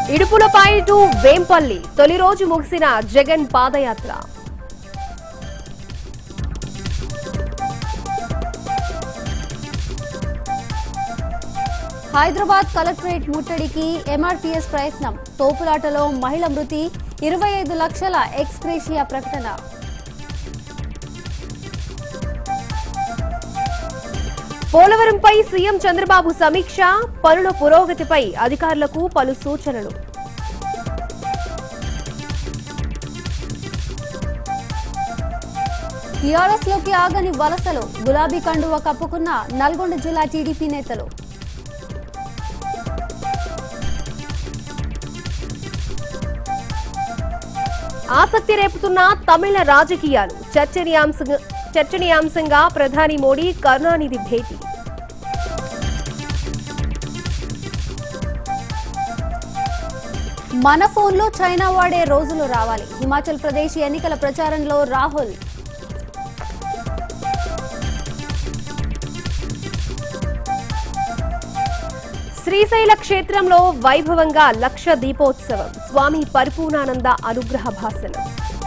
ఇడుపులపై to Vempalli తొలి రోజు ముగిసిన జగన్ పాదయాత్ర హైదరాబాద్ కలెక్టరేట్ ముట్టడికి ఎంఆర్పీఎస్ ప్రయత్నం తోపులాటలో మహిళ మృతి ఇరవై ఐదు లక్షల ఎక్స్గ్రేషియా ప్రకటన పోలవరంపై సీఎం చంద్రబాబు సమీక్ష పనుల పురోగతిపై అధికారులకు పలు సూచనలు టీఆర్ఎస్ లోకి ఆగని వలసలు గులాబీ కండువ కప్పుకున్న నల్గొండ జిల్లా టీడీపీ నేతలు ఆసక్తి రేపుతున్న తమిళ రాజకీయాలు చర్చనీయాంశంగా చర్చనీయాంశంగా ప్రధాని మోడీ కరుణానిధి భేటీ మన ఫోన్లో చైనా వాడే రోజులు రావాలి హిమాచల్ ప్రదేశ్ ఎన్నికల ప్రచారంలో రాహుల్ శ్రీశైల క్షేత్రంలో వైభవంగా లక్ష దీపోత్సవం స్వామి పరిపూర్ణానంద అనుగ్రహ భాసనం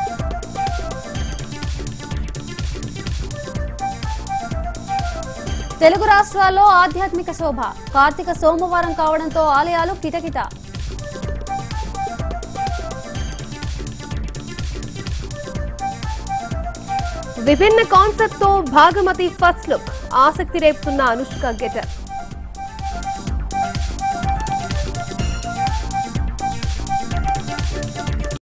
తెలుగు రాష్ట్రాల్లో ఆధ్యాత్మిక శోభ కార్తీక సోమవారం కావడంతో ఆలయాలు కిటకిట విభిన్న కాన్సెప్ట్ తో భాగమతి ఫస్ట్ లుక్ ఆసక్తి రేపుతున్న అనుష్క గెటర్